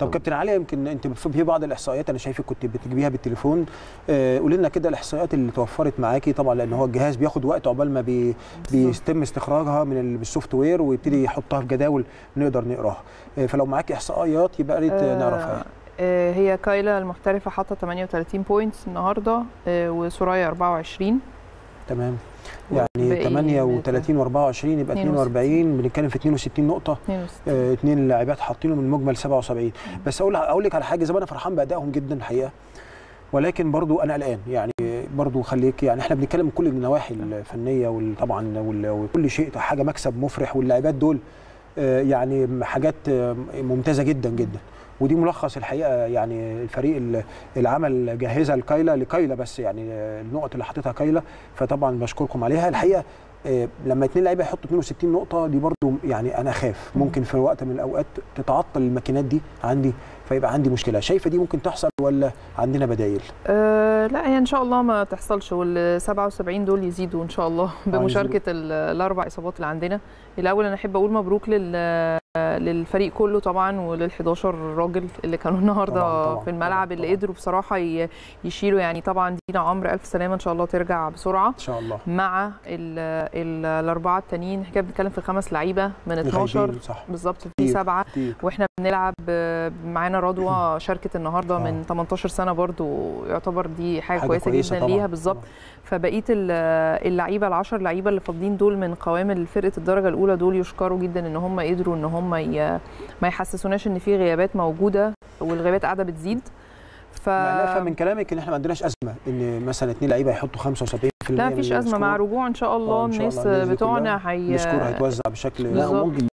طب كابتن علي يمكن انت في بعض الاحصائيات انا شايفك كنت بتجيبيها بالتليفون آه قولي لنا كده الاحصائيات اللي توفرت معاكي طبعا لان هو الجهاز بياخد وقت عقبال ما بي بيتم استخراجها من السوفت وير ويبتدي يحطها في جداول نقدر نقراها آه فلو معاكي احصائيات يبقى ريت آه، نعرفها آه، هي كايلا المحترفه حاطه 38 بوينتس النهارده آه، وسورايا 24 تمام يعني باقي 38 و24 يبقى 42 بنتكلم في 62 نقطه 62 آه، اثنين لاعبات حاطينه من مجمل 77 بس اقول اقول لك على حاجه زي ما انا فرحان بادائهم جدا الحقيقه ولكن برضو انا قلقان يعني برضو خليك يعني احنا بنتكلم من كل النواحي الفنيه وطبعا وكل شيء حاجه مكسب مفرح واللاعبات دول آه، يعني حاجات آه، ممتازه جدا جدا ودي ملخص الحقيقه يعني الفريق ال- العمل جهزها لكايلا لكايلا بس يعني آه، النقط اللي حطيتها كايلا فطبعا بشكركم عليها الحقيقه آه، لما اتنين لعيبه يحطوا 62 نقطه دي برضو يعني انا اخاف ممكن في وقت من الاوقات تتعطل الماكينات دي عندي فيبقى عندي مشكله شايفه دي ممكن تحصل ولا عندنا بدايل أه لا هي ان شاء الله ما تحصلش وال 77 دول يزيدوا ان شاء الله بمشاركه ال- الاربع اصابات اللي عندنا الاول انا احب اقول مبروك لل للفريق كله طبعا ولل 11 راجل اللي كانوا النهارده طبعاً، طبعاً، في الملعب طبعاً، اللي طبعاً. قدروا بصراحه ي- يشيلوا يعني طبعا دينا عمرو الف سلامه ان شاء الله ترجع بسرعه ان شاء الله مع ال ال الاربعه التانيين احنا كده بنتكلم في خمس لعيبه من 12 غايبين، صح بالظبط في كتير. سبعه كتير. واحنا بنلعب آه، معانا رضوى شاركت النهارده آه. من 18 سنه برضو يعتبر دي حاجه, حاجة كويسه, كويسة جدا طبعاً. ليها بالظبط فبقيه ال- اللعيبه العشر لعيبه اللي فاضلين دول من قوام فرقه الدرجه الاولى دول يشكروا جدا ان هم قدروا ان هم ي- ما يحسسوناش ان في غيابات موجوده والغيابات قاعده بتزيد ف يعني افهم من كلامك ان احنا ما عندناش ازمه ان مثلا اثنين لعيبه يحطوا 75% لا من مفيش ازمه مع السكور. رجوع ان شاء الله آه، إن شاء الناس الله الناس دي بتوعنا هي السكور هيتوزع بشكل بالظبط. لا ممكن